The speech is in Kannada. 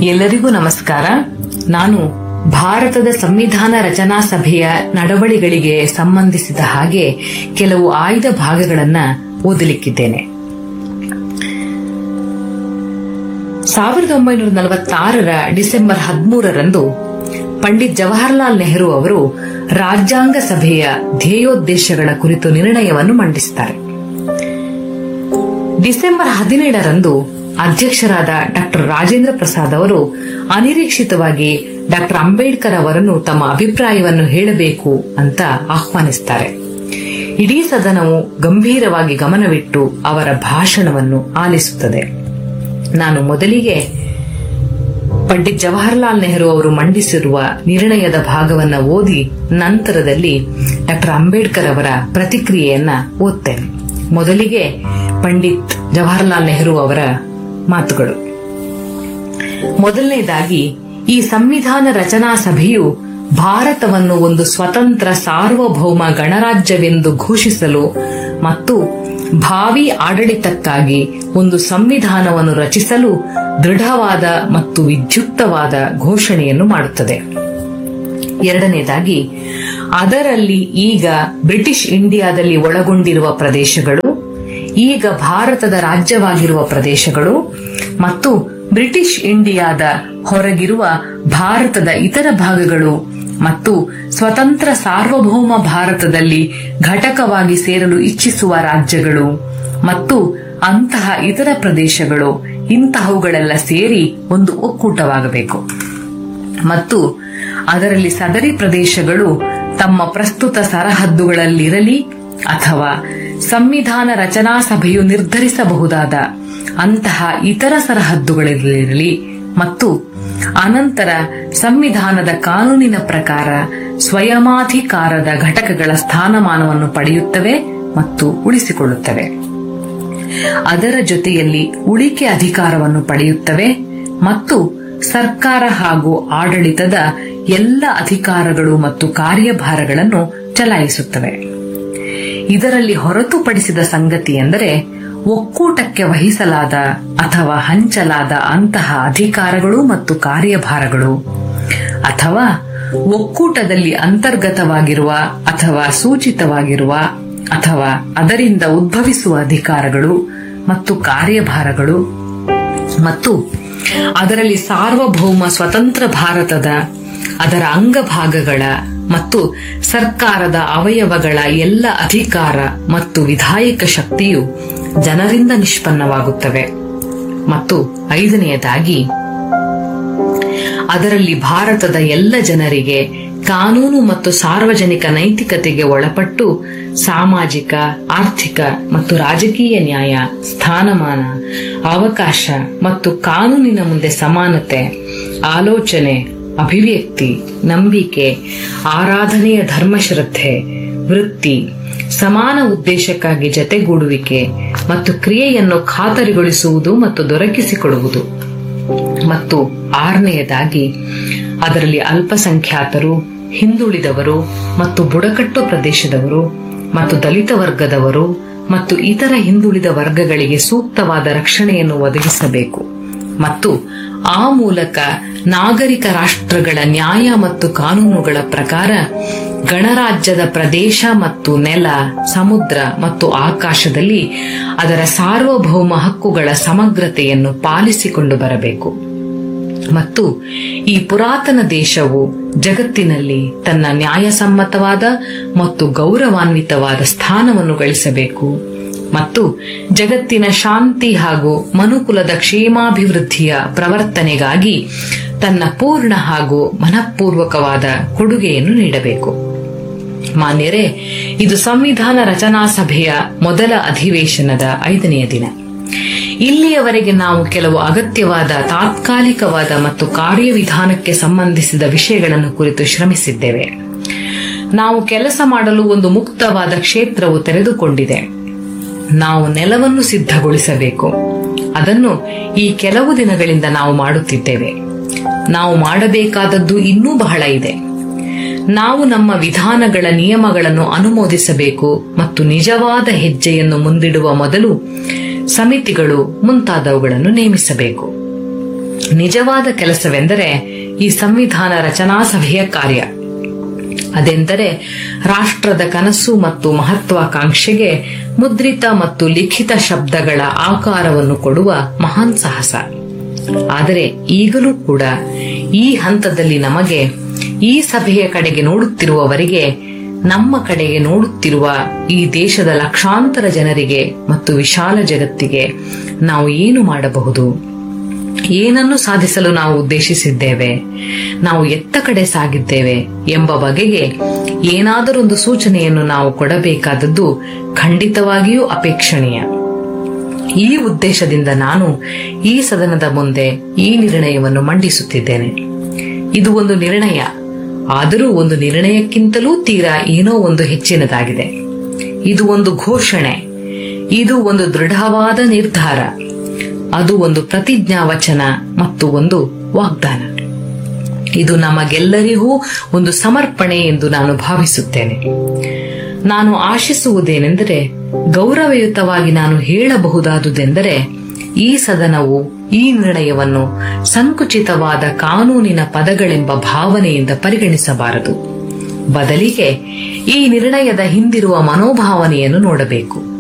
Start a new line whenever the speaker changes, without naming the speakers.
ಎಲ್ಲರಿಗೂ ನಮಸ್ಕಾರ ನಾನು ಭಾರತದ ಸಂವಿಧಾನ ರಚನಾ ಸಭೆಯ ನಡವಳಿಗಳಿಗೆ ಸಂಬಂಧಿಸಿದ ಹಾಗೆ ಕೆಲವು ಆಯ್ದ ಭಾಗಗಳನ್ನ ಓದಲಿಕ್ಕಿದ್ದೇನೆ ಸಾವಿರದ ಒಂಬೈನೂರ ನಲವತ್ತಾರರ ಡಿಸೆಂಬರ್ ಹದಿಮೂರರಂದು ಪಂಡಿತ್ ಜವಾಹರ್ಲಾಲ್ ನೆಹರು ಅವರು ರಾಜ್ಯಾಂಗ ಸಭೆಯ ಧ್ಯೇಯೋದ್ದೇಶಗಳ ಕುರಿತು ನಿರ್ಣಯವನ್ನು ಮಂಡಿಸುತ್ತಾರೆ ಡಿಸೆಂಬರ್ ಹದಿನೇಳರಂದು ಅಧ್ಯಕ್ಷರಾದ ಡಾಕ್ಟರ್ ರಾಜೇಂದ್ರ ಪ್ರಸಾದ್ ಅವರು ಅನಿರೀಕ್ಷಿತವಾಗಿ ಡಾಕ್ಟರ್ ಅಂಬೇಡ್ಕರ್ ಅವರನ್ನು ತಮ್ಮ ಅಭಿಪ್ರಾಯವನ್ನು ಹೇಳಬೇಕು ಅಂತ ಆಹ್ವಾನಿಸುತ್ತಾರೆ ಇಡೀ ಸದನವು ಗಂಭೀರವಾಗಿ ಗಮನವಿಟ್ಟು ಅವರ ಭಾಷಣವನ್ನು ಆಲಿಸುತ್ತದೆ ನಾನು ಮೊದಲಿಗೆ ಪಂಡಿತ್ ಜವಾಹರ್ಲಾಲ್ ನೆಹರು ಅವರು ಮಂಡಿಸಿರುವ ನಿರ್ಣಯದ ಭಾಗವನ್ನ ಓದಿ ನಂತರದಲ್ಲಿ ಡಾಕ್ಟರ್ ಅಂಬೇಡ್ಕರ್ ಅವರ ಪ್ರತಿಕ್ರಿಯೆಯನ್ನ ಓದ್ತೇನೆ ಮೊದಲಿಗೆ ಪಂಡಿತ್ ಜವಾಹರ್ಲಾಲ್ ನೆಹರು ಅವರ ಮಾತುಗಳು ಮೊದಲನೇದಾಗಿ ಈ ಸಂವಿಧಾನ ರಚನಾ ಸಭೆಯು ಭಾರತವನ್ನು ಒಂದು ಸ್ವತಂತ್ರ ಸಾರ್ವಭೌಮ ಗಣರಾಜ್ಯವೆಂದು ಘೋಷಿಸಲು ಮತ್ತು ಭಾವಿ ಆಡಳಿತಕ್ಕಾಗಿ ಒಂದು ಸಂವಿಧಾನವನ್ನು ರಚಿಸಲು ದೃಢವಾದ ಮತ್ತು ವಿದ್ಯುಕ್ತವಾದ ಘೋಷಣೆಯನ್ನು ಮಾಡುತ್ತದೆ ಎರಡನೇದಾಗಿ ಅದರಲ್ಲಿ ಈಗ ಬ್ರಿಟಿಷ್ ಇಂಡಿಯಾದಲ್ಲಿ ಒಳಗೊಂಡಿರುವ ಪ್ರದೇಶಗಳು ಈಗ ಭಾರತದ ರಾಜ್ಯವಾಗಿರುವ ಪ್ರದೇಶಗಳು ಮತ್ತು ಬ್ರಿಟಿಷ್ ಇಂಡಿಯಾದ ಹೊರಗಿರುವ ಭಾರತದ ಇತರ ಭಾಗಗಳು ಮತ್ತು ಸ್ವತಂತ್ರ ಸಾರ್ವಭೌಮ ಭಾರತದಲ್ಲಿ ಘಟಕವಾಗಿ ಸೇರಲು ಇಚ್ಛಿಸುವ ರಾಜ್ಯಗಳು ಮತ್ತು ಅಂತಹ ಇತರ ಪ್ರದೇಶಗಳು ಇಂತಹವುಗಳೆಲ್ಲ ಸೇರಿ ಒಂದು ಒಕ್ಕೂಟವಾಗಬೇಕು ಮತ್ತು ಅದರಲ್ಲಿ ಸದರಿ ಪ್ರದೇಶಗಳು ತಮ್ಮ ಪ್ರಸ್ತುತ ಸರಹದ್ದುಗಳಲ್ಲಿರಲಿ ಅಥವಾ ಸಂವಿಧಾನ ರಚನಾ ಸಭೆಯು ನಿರ್ಧರಿಸಬಹುದಾದ ಅಂತಹ ಇತರ ಸರಹದ್ದುಗಳಲ್ಲಿರಲಿ ಮತ್ತು ಅನಂತರ ಸಂವಿಧಾನದ ಕಾನೂನಿನ ಪ್ರಕಾರ ಸ್ವಯಮಾಧಿಕಾರದ ಘಟಕಗಳ ಸ್ಥಾನಮಾನವನ್ನು ಪಡೆಯುತ್ತವೆ ಮತ್ತು ಉಳಿಸಿಕೊಳ್ಳುತ್ತವೆ ಅದರ ಜೊತೆಯಲ್ಲಿ ಉಳಿಕೆ ಅಧಿಕಾರವನ್ನು ಪಡೆಯುತ್ತವೆ ಮತ್ತು ಸರ್ಕಾರ ಹಾಗೂ ಆಡಳಿತದ ಎಲ್ಲ ಅಧಿಕಾರಗಳು ಮತ್ತು ಕಾರ್ಯಭಾರಗಳನ್ನು ಚಲಾಯಿಸುತ್ತವೆ ಇದರಲ್ಲಿ ಹೊರತುಪಡಿಸಿದ ಸಂಗತಿ ಎಂದರೆ ಒಕ್ಕೂಟಕ್ಕೆ ವಹಿಸಲಾದ ಅಥವಾ ಹಂಚಲಾದ ಅಂತಹ ಅಧಿಕಾರಗಳು ಮತ್ತು ಕಾರ್ಯಭಾರಗಳು ಅಥವಾ ಒಕ್ಕೂಟದಲ್ಲಿ ಅಂತರ್ಗತವಾಗಿರುವ ಅಥವಾ ಸೂಚಿತವಾಗಿರುವ ಅಥವಾ ಅದರಿಂದ ಉದ್ಭವಿಸುವ ಅಧಿಕಾರಗಳು ಮತ್ತು ಕಾರ್ಯಭಾರಗಳು ಮತ್ತು ಅದರಲ್ಲಿ ಸಾರ್ವಭೌಮ ಸ್ವತಂತ್ರ ಭಾರತದ ಅದರ ಅಂಗಭಾಗಗಳ ಮತ್ತು ಸರ್ಕಾರದ ಅವಯವಗಳ ಎಲ್ಲ ಅಧಿಕಾರ ಮತ್ತು ವಿಧಾಯಕ ಶಕ್ತಿಯು ಜನರಿಂದ ನಿಷ್ಪನ್ನವಾಗುತ್ತವೆ ಮತ್ತು ಐದನೆಯದಾಗಿ ಅದರಲ್ಲಿ ಭಾರತದ ಎಲ್ಲ ಜನರಿಗೆ ಕಾನೂನು ಮತ್ತು ಸಾರ್ವಜನಿಕ ನೈತಿಕತೆಗೆ ಒಳಪಟ್ಟು ಸಾಮಾಜಿಕ ಆರ್ಥಿಕ ಮತ್ತು ರಾಜಕೀಯ ನ್ಯಾಯ ಸ್ಥಾನಮಾನ ಅವಕಾಶ ಮತ್ತು ಕಾನೂನಿನ ಮುಂದೆ ಸಮಾನತೆ ಆಲೋಚನೆ ಅಭಿವ್ಯಕ್ತಿ ನಂಬಿಕೆ ಆರಾಧನೆಯ ಧರ್ಮಶ್ರದ್ಧೆ ವೃತ್ತಿ ಸಮಾನ ಉದ್ದೇಶಕ್ಕಾಗಿ ಜತೆಗೂಡುವಿಕೆ ಮತ್ತು ಕ್ರಿಯೆಯನ್ನು ಖಾತರಿಗೊಳಿಸುವುದು ಮತ್ತು ದೊರಕಿಸಿಕೊಡುವುದು ಮತ್ತು ಆರನೆಯದಾಗಿ ಅದರಲ್ಲಿ ಅಲ್ಪಸಂಖ್ಯಾತರು ಹಿಂದುಳಿದವರು ಮತ್ತು ಬುಡಕಟ್ಟು ಪ್ರದೇಶದವರು ಮತ್ತು ದಲಿತ ವರ್ಗದವರು ಮತ್ತು ಇತರ ಹಿಂದುಳಿದ ವರ್ಗಗಳಿಗೆ ಸೂಕ್ತವಾದ ರಕ್ಷಣೆಯನ್ನು ಒದಗಿಸಬೇಕು ಮತ್ತು ಆ ಮೂಲಕ ನಾಗರಿಕ ರಾಷ್ಟ್ರಗಳ ನ್ಯಾಯ ಮತ್ತು ಕಾನೂನುಗಳ ಪ್ರಕಾರ ಗಣರಾಜ್ಯದ ಪ್ರದೇಶ ಮತ್ತು ನೆಲ ಸಮುದ್ರ ಮತ್ತು ಆಕಾಶದಲ್ಲಿ ಅದರ ಸಾರ್ವಭೌಮ ಹಕ್ಕುಗಳ ಸಮಗ್ರತೆಯನ್ನು ಪಾಲಿಸಿಕೊಂಡು ಬರಬೇಕು ಮತ್ತು ಈ ಪುರಾತನ ದೇಶವು ಜಗತ್ತಿನಲ್ಲಿ ತನ್ನ ನ್ಯಾಯಸಮ್ಮತವಾದ ಮತ್ತು ಗೌರವಾನ್ವಿತವಾದ ಸ್ಥಾನವನ್ನು ಗಳಿಸಬೇಕು ಮತ್ತು ಜಗತ್ತಿನ ಶಾಂತಿ ಹಾಗೂ ಮನುಕುಲದ ಕ್ಷೇಮಾಭಿವೃದ್ಧಿಯ ಪ್ರವರ್ತನೆಗಾಗಿ ತನ್ನ ಪೂರ್ಣ ಹಾಗೂ ಮನಃಪೂರ್ವಕವಾದ ಕೊಡುಗೆಯನ್ನು ನೀಡಬೇಕು ಮಾನ್ಯರೇ ಇದು ಸಂವಿಧಾನ ರಚನಾ ಸಭೆಯ ಮೊದಲ ಅಧಿವೇಶನದ ಐದನೆಯ ದಿನ ಇಲ್ಲಿಯವರೆಗೆ ನಾವು ಕೆಲವು ಅಗತ್ಯವಾದ ತಾತ್ಕಾಲಿಕವಾದ ಮತ್ತು ಕಾರ್ಯವಿಧಾನಕ್ಕೆ ಸಂಬಂಧಿಸಿದ ವಿಷಯಗಳನ್ನು ಕುರಿತು ಶ್ರಮಿಸಿದ್ದೇವೆ ನಾವು ಕೆಲಸ ಮಾಡಲು ಒಂದು ಮುಕ್ತವಾದ ಕ್ಷೇತ್ರವು ತೆರೆದುಕೊಂಡಿದೆ ನಾವು ನೆಲವನ್ನು ಸಿದ್ಧಗೊಳಿಸಬೇಕು ಅದನ್ನು ಈ ಕೆಲವು ದಿನಗಳಿಂದ ನಾವು ಮಾಡುತ್ತಿದ್ದೇವೆ ನಾವು ಮಾಡಬೇಕಾದದ್ದು ಇನ್ನೂ ಬಹಳ ಇದೆ ನಾವು ನಮ್ಮ ವಿಧಾನಗಳ ನಿಯಮಗಳನ್ನು ಅನುಮೋದಿಸಬೇಕು ಮತ್ತು ನಿಜವಾದ ಹೆಜ್ಜೆಯನ್ನು ಮುಂದಿಡುವ ಮೊದಲು ಸಮಿತಿಗಳು ಮುಂತಾದವುಗಳನ್ನು ನೇಮಿಸಬೇಕು ನಿಜವಾದ ಕೆಲಸವೆಂದರೆ ಈ ಸಂವಿಧಾನ ರಚನಾ ಸಭೆಯ ಕಾರ್ಯ ಅದೆಂದರೆ ರಾಷ್ಟ್ರದ ಕನಸು ಮತ್ತು ಮಹತ್ವಾಕಾಂಕ್ಷೆಗೆ ಮುದ್ರಿತ ಮತ್ತು ಲಿಖಿತ ಶಬ್ದಗಳ ಆಕಾರವನ್ನು ಕೊಡುವ ಮಹಾನ್ ಸಾಹಸ ಆದರೆ ಈಗಲೂ ಕೂಡ ಈ ಹಂತದಲ್ಲಿ ನಮಗೆ ಈ ಸಭೆಯ ಕಡೆಗೆ ನೋಡುತ್ತಿರುವವರಿಗೆ ನಮ್ಮ ಕಡೆಗೆ ನೋಡುತ್ತಿರುವ ಈ ದೇಶದ ಲಕ್ಷಾಂತರ ಜನರಿಗೆ ಮತ್ತು ವಿಶಾಲ ಜಗತ್ತಿಗೆ ನಾವು ಏನು ಮಾಡಬಹುದು ಏನನ್ನು ಸಾಧಿಸಲು ನಾವು ಉದ್ದೇಶಿಸಿದ್ದೇವೆ ನಾವು ಎತ್ತ ಕಡೆ ಸಾಗಿದ್ದೇವೆ ಎಂಬ ಬಗೆಗೆ ಏನಾದರೊಂದು ಸೂಚನೆಯನ್ನು ನಾವು ಕೊಡಬೇಕಾದದ್ದು ಖಂಡಿತವಾಗಿಯೂ ಅಪೇಕ್ಷಣೀಯ ಈ ಉದ್ದೇಶದಿಂದ ನಾನು ಈ ಸದನದ ಮುಂದೆ ಈ ನಿರ್ಣಯವನ್ನು ಮಂಡಿಸುತ್ತಿದ್ದೇನೆ ಇದು ಒಂದು ನಿರ್ಣಯ ಆದರೂ ಒಂದು ನಿರ್ಣಯಕ್ಕಿಂತಲೂ ತೀರಾ ಏನೋ ಒಂದು ಹೆಚ್ಚಿನದಾಗಿದೆ ಇದು ಒಂದು ಘೋಷಣೆ ಇದು ಒಂದು ದೃಢವಾದ ನಿರ್ಧಾರ ಅದು ಒಂದು ಪ್ರತಿಜ್ಞಾ ವಚನ ಮತ್ತು ಒಂದು ವಾಗ್ದಾನ ಇದು ನಮಗೆಲ್ಲರಿಗೂ ಒಂದು ಸಮರ್ಪಣೆ ಎಂದು ನಾನು ಭಾವಿಸುತ್ತೇನೆ ನಾನು ಆಶಿಸುವುದೇನೆಂದರೆ ಗೌರವಯುತವಾಗಿ ನಾನು ಹೇಳಬಹುದಾದುದೆಂದರೆ ಈ ಸದನವು ಈ ನಿರ್ಣಯವನ್ನು ಸಂಕುಚಿತವಾದ ಕಾನೂನಿನ ಪದಗಳೆಂಬ ಭಾವನೆಯಿಂದ ಪರಿಗಣಿಸಬಾರದು ಬದಲಿಗೆ ಈ ನಿರ್ಣಯದ ಹಿಂದಿರುವ ಮನೋಭಾವನೆಯನ್ನು ನೋಡಬೇಕು